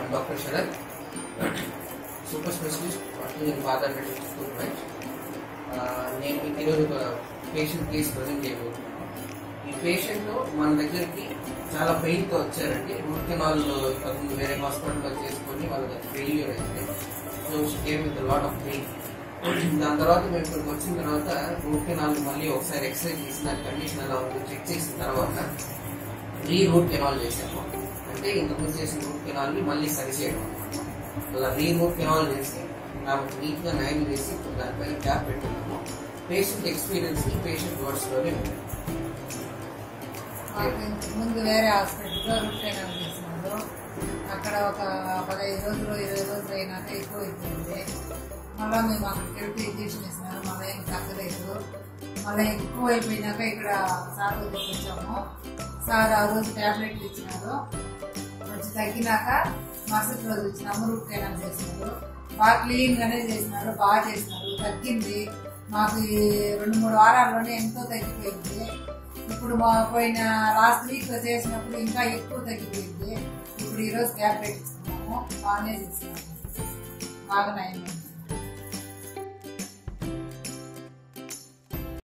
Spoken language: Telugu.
డాక్టర్ శరత్ సూపర్ స్పెషలిస్ట్ నేను ఫాదర్ ట్రీట్మెంట్ నేను మీకు ఈరోజు ఒక పేషెంట్ కేసు ప్రజెంట్ చేయబోతున్నాను ఈ పేషెంట్ మన దగ్గరికి చాలా పెయిన్ తో వచ్చారండి రూట్ కెనాల్ ఇంతకుముందు వేరే హాస్పిటల్లో చేసుకొని వాళ్ళకి ఫెయిల్యూర్ అయితే so came with lot of pain దాని తర్వాత మేము ఇక్కడికి వచ్చిన తర్వాత రూట్ కెనాల్ మళ్ళీ ఒకసారి ఎక్స్రే చేసి దాని కండిషన్ ఎలా ఉందో చెక్ చేసిన తర్వాత రీ రూట్ కెనాల్ చేసాము అంటే ఇంతకుముందు చేసిన రూట్ కెనాల్ ని మళ్ళీ సరి చేయడం అన్నమాట అలా రీ రూట్ కెనాల్ చేసి నాకు నీట్ గా న్యాయం చేసి ఇప్పుడు దానిపైన క్యాప్ పెట్టుకున్నాము పేషెంట్ ఎక్స్పీరియన్స్ ని పేషెంట్ వర్డ్స్ లోనే ఉంది మాకు ఇంతకు ముందు వేరే హాస్పిటల్లో రూట్ కెనాల్ చేసినారు అక్కడ ఒక పదహైదు రోజులు ఇరవై రోజులు అయినాక ఎక్కువ అయిపోయింది మళ్ళీ మేము అక్కడికి వెళ్తే ఇంజక్షన్ ఇస్తున్నారు మళ్ళీ ఏం తగ్గలేదు మళ్ళీ ఎక్కువ అయిపోయినాక ఇక్కడ సార్ దగ్గరికి వచ్చాము సార్ ఆ రోజు టాబ్లెట్లు ఇచ్చినారు వచ్చి తగ్గినాక మరుసటి రోజు వచ్చినాము రూట్ కెనాల్ చేసినారు బాగా క్లీన్ గానే చేసినారు బాగా చేసినారు తగ్గింది మాకు ఈ రెండు మూడు వారాల్లోనే ఎంతో తగ్గిపోయింది ఇప్పుడు మా పోయిన లాస్ట్ వీక్ చేసినప్పుడు ఇంకా ఎక్కువ తగ్గిపోయింది ఇప్పుడు ఈ రోజు ట్యాబ్లెట్ ఇస్తున్నాము బాగానే చేస్తున్నాము బాగా నయం